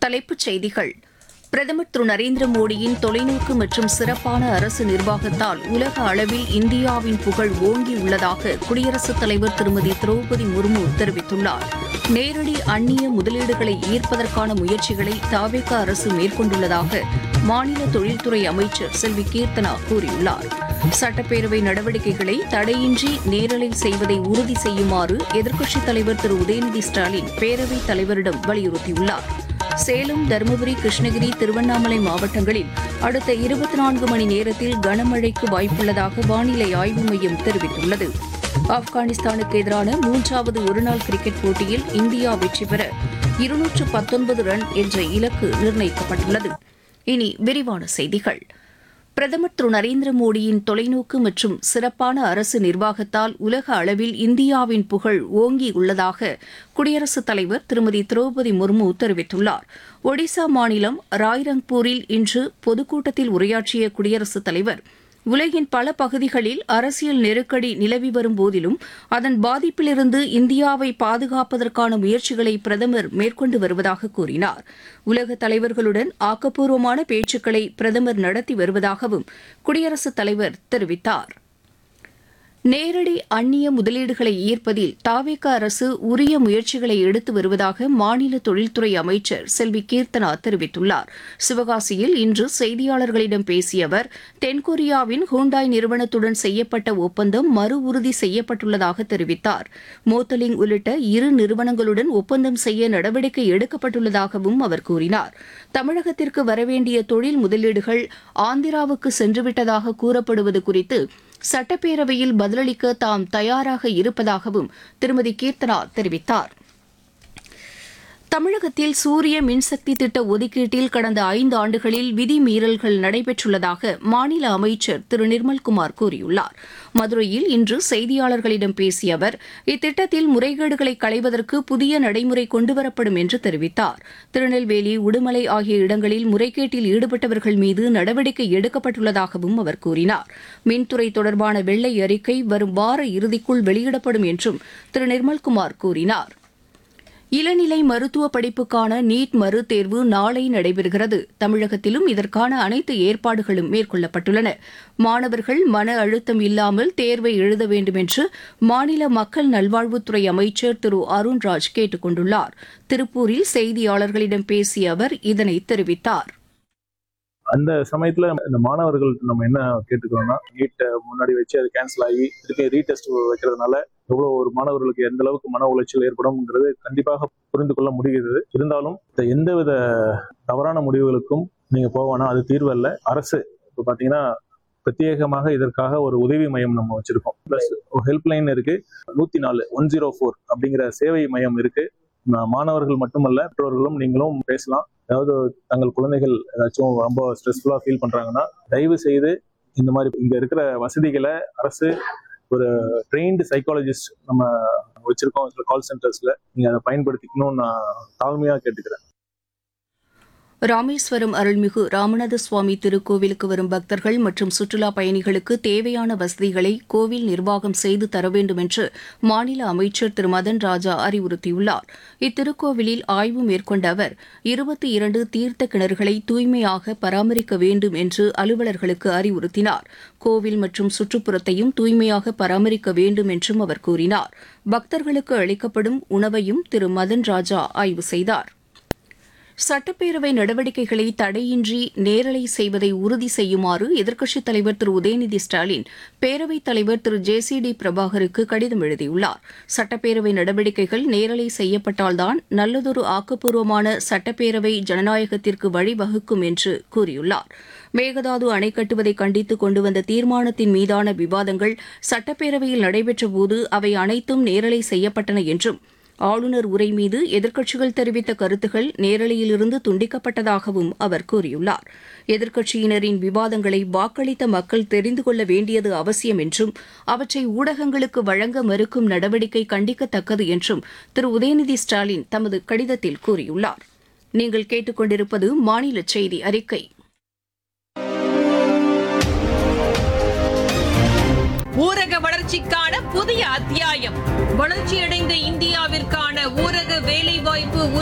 தலைப்புச் செய்திகள் பிரதமர் திரு நரேந்திர மோடியின் தொலைநோக்கு மற்றும் சிறப்பான அரசு நிர்வாகத்தால் உலக அளவில் இந்தியாவின் புகழ் ஓங்கியுள்ளதாக குடியரசுத் தலைவர் திருமதி திரௌபதி முர்மு தெரிவித்துள்ளார் நேரடி அந்நிய முதலீடுகளை ஈர்ப்பதற்கான முயற்சிகளை தாவேக அரசு மேற்கொண்டுள்ளதாக மாநில தொழில்துறை அமைச்சர் செல்வி கீர்த்தனா கூறியுள்ளார் சட்டப்பேரவை நடவடிக்கைகளை தடையின்றி நேரலை செய்வதை உறுதி செய்யுமாறு எதிர்க்கட்சித் தலைவர் திரு உதயநிதி ஸ்டாலின் பேரவைத் தலைவரிடம் வலியுறுத்தியுள்ளார் சேலம் தருமபுரி கிருஷ்ணகிரி திருவண்ணாமலை மாவட்டங்களில் அடுத்த இருபத்தி நான்கு மணி நேரத்தில் கனமழைக்கு வாய்ப்புள்ளதாக வானிலை ஆய்வு மையம் தெரிவித்துள்ளது ஆப்கானிஸ்தானுக்கு எதிரான மூன்றாவது ஒருநாள் கிரிக்கெட் போட்டியில் இந்தியா வெற்றி பெற இருநூற்று பத்தொன்பது ரன் என்ற இலக்கு நிர்ணயிக்கப்பட்டுள்ளது இனி விரிவான செய்திகள் பிரதமர் திரு நரேந்திர மோடியின் தொலைநோக்கு மற்றும் சிறப்பான அரசு நிர்வாகத்தால் உலக அளவில் இந்தியாவின் புகழ் ஓங்கியுள்ளதாக குடியரசுத் தலைவர் திருமதி திரௌபதி முர்மு தெரிவித்துள்ளார் ஒடிசா மாநிலம் ராய்ரங்பூரில் இன்று பொதுக்கூட்டத்தில் உரையாற்றிய குடியரசுத் தலைவர் உலகின் பல பகுதிகளில் அரசியல் நெருக்கடி நிலவி வரும் போதிலும் அதன் பாதிப்பிலிருந்து இந்தியாவை பாதுகாப்பதற்கான முயற்சிகளை பிரதமர் மேற்கொண்டு வருவதாக கூறினார் உலக தலைவர்களுடன் ஆக்கப்பூர்வமான பேச்சுக்களை பிரதமர் நடத்தி வருவதாகவும் குடியரசுத் தலைவர் தெரிவித்தார் நேரடி அந்நிய முதலீடுகளை ஈர்ப்பதில் தாவேக அரசு உரிய முயற்சிகளை எடுத்து வருவதாக மாநில தொழில்துறை அமைச்சர் செல்வி கீர்த்தனா தெரிவித்துள்ளார் சிவகாசியில் இன்று செய்தியாளர்களிடம் பேசிய அவர் தென்கொரியாவின் ஹூண்டாய் நிறுவனத்துடன் செய்யப்பட்ட ஒப்பந்தம் மறு உறுதி செய்யப்பட்டுள்ளதாக தெரிவித்தார் மோத்தலிங் உள்ளிட்ட இரு நிறுவனங்களுடன் ஒப்பந்தம் செய்ய நடவடிக்கை எடுக்கப்பட்டுள்ளதாகவும் அவர் கூறினார் தமிழகத்திற்கு வரவேண்டிய தொழில் முதலீடுகள் ஆந்திராவுக்கு சென்றுவிட்டதாக கூறப்படுவது குறித்து சட்டப்பேரவையில் பதிலளிக்க தாம் தயாராக இருப்பதாகவும் திருமதி கீர்த்தனா தெரிவித்தார் தமிழகத்தில் சூரிய மின்சக்தி திட்ட ஒதுக்கீட்டில் கடந்த ஐந்து ஆண்டுகளில் விதிமீறல்கள் நடைபெற்றுள்ளதாக மாநில அமைச்சர் திரு நிர்மல்குமார் கூறியுள்ளார் மதுரையில் இன்று செய்தியாளர்களிடம் பேசிய அவர் இத்திட்டத்தில் முறைகேடுகளை களைவதற்கு புதிய நடைமுறை கொண்டுவரப்படும் என்று தெரிவித்தார் திருநெல்வேலி உடுமலை ஆகிய இடங்களில் முறைகேட்டில் ஈடுபட்டவர்கள் மீது நடவடிக்கை எடுக்கப்பட்டுள்ளதாகவும் அவர் கூறினார் மின்துறை தொடர்பான வெள்ளை அறிக்கை வரும் வார இறுதிக்குள் வெளியிடப்படும் என்றும் திரு நிர்மல்குமார் கூறினார் இளநிலை மருத்துவ படிப்புக்கான நீட் மறு தேர்வு நாளை நடைபெறுகிறது தமிழகத்திலும் இதற்கான அனைத்து ஏற்பாடுகளும் மேற்கொள்ளப்பட்டுள்ளன மாணவர்கள் மன அழுத்தம் இல்லாமல் தேர்வை எழுத வேண்டும் என்று மாநில மக்கள் நல்வாழ்வுத்துறை அமைச்சர் திரு அருண்ராஜ் கேட்டுக் கொண்டுள்ளார் திருப்பூரில் செய்தியாளர்களிடம் பேசிய அவர் இதனை தெரிவித்தார் அந்த சமயத்துல இந்த மாணவர்கள் நம்ம என்ன கேட்டுக்கிறோம்னா நீட்டை முன்னாடி வச்சு அது கேன்சல் ஆகி திருப்பி ரீடெஸ்ட் வைக்கிறதுனால எவ்வளவு ஒரு மாணவர்களுக்கு எந்த அளவுக்கு மன உளைச்சல் ஏற்படும்ங்கிறது கண்டிப்பாக புரிந்து கொள்ள முடிகிறது இருந்தாலும் இந்த எந்தவித தவறான முடிவுகளுக்கும் நீங்க போவானா அது தீர்வு அல்ல அரசு இப்போ பாத்தீங்கன்னா பிரத்யேகமாக இதற்காக ஒரு உதவி மையம் நம்ம வச்சிருக்கோம் பிளஸ் ஹெல்ப்லைன் இருக்கு நூத்தி நாலு ஒன் ஜீரோ ஃபோர் அப்படிங்கிற சேவை மையம் இருக்கு மாணவர்கள் மட்டுமல்ல பெற்றோர்களும் நீங்களும் பேசலாம் அதாவது தங்கள் குழந்தைகள் ஏதாச்சும் ரொம்ப ஸ்ட்ரெஸ்ஃபுல்லா ஃபீல் பண்றாங்கன்னா தயவு செய்து இந்த மாதிரி இங்க இருக்கிற வசதிகளை அரசு ஒரு ட்ரெயின்டு சைக்காலஜிஸ்ட் நம்ம வச்சிருக்கோம் சில கால் சென்டர்ஸ்ல நீங்க அதை பயன்படுத்திக்கணும்னு நான் தாழ்மையா கேட்டுக்கிறேன் ராமேஸ்வரம் அருள்மிகு ராமநாத சுவாமி திருக்கோவிலுக்கு வரும் பக்தர்கள் மற்றும் சுற்றுலா பயணிகளுக்கு தேவையான வசதிகளை கோவில் நிர்வாகம் செய்து தர வேண்டும் என்று மாநில அமைச்சர் திரு மதன் ராஜா அறிவுறுத்தியுள்ளார் இத்திருக்கோவிலில் ஆய்வு மேற்கொண்ட அவர் இருபத்தி இரண்டு தீர்த்த கிணறுகளை தூய்மையாக பராமரிக்க வேண்டும் என்று அலுவலர்களுக்கு அறிவுறுத்தினார் கோவில் மற்றும் சுற்றுப்புறத்தையும் தூய்மையாக பராமரிக்க வேண்டும் என்றும் அவர் கூறினார் பக்தர்களுக்கு அளிக்கப்படும் உணவையும் திரு மதன் ராஜா ஆய்வு செய்தார் சட்டப்பேரவை நடவடிக்கைகளை தடையின்றி நேரலை செய்வதை உறுதி செய்யுமாறு எதிர்க்கட்சித் தலைவர் திரு உதயநிதி ஸ்டாலின் பேரவைத் தலைவர் திரு ஜே சி டி பிரபாகருக்கு கடிதம் எழுதியுள்ளார் சட்டப்பேரவை நடவடிக்கைகள் நேரலை செய்யப்பட்டால்தான் நல்லதொரு ஆக்கப்பூர்வமான சட்டப்பேரவை ஜனநாயகத்திற்கு வழிவகுக்கும் என்று கூறியுள்ளார் மேகதாது அணை கட்டுவதை கண்டித்து கொண்டு வந்த தீர்மானத்தின் மீதான விவாதங்கள் சட்டப்பேரவையில் நடைபெற்றபோது அவை அனைத்தும் நேரலை செய்யப்பட்டன என்றும் ஆளுநர் உரை மீது எதிர்க்கட்சிகள் தெரிவித்த கருத்துகள் நேரலையிலிருந்து துண்டிக்கப்பட்டதாகவும் அவர் கூறியுள்ளார் எதிர்க்கட்சியினரின் விவாதங்களை வாக்களித்த மக்கள் தெரிந்து கொள்ள வேண்டியது அவசியம் என்றும் அவற்றை ஊடகங்களுக்கு வழங்க மறுக்கும் நடவடிக்கை கண்டிக்கத்தக்கது என்றும் திரு உதயநிதி ஸ்டாலின் தமது கடிதத்தில் கூறியுள்ளார் நீங்கள் கேட்டுக்கொண்டிருப்பது மாநில செய்தி அறிக்கை ஊரக வளர்ச்சிக்கான புதிய அத்தியாயம் வளர்ச்சியடைந்த இந்தியாவிற்கான ஊரக வேலைவாய்ப்பு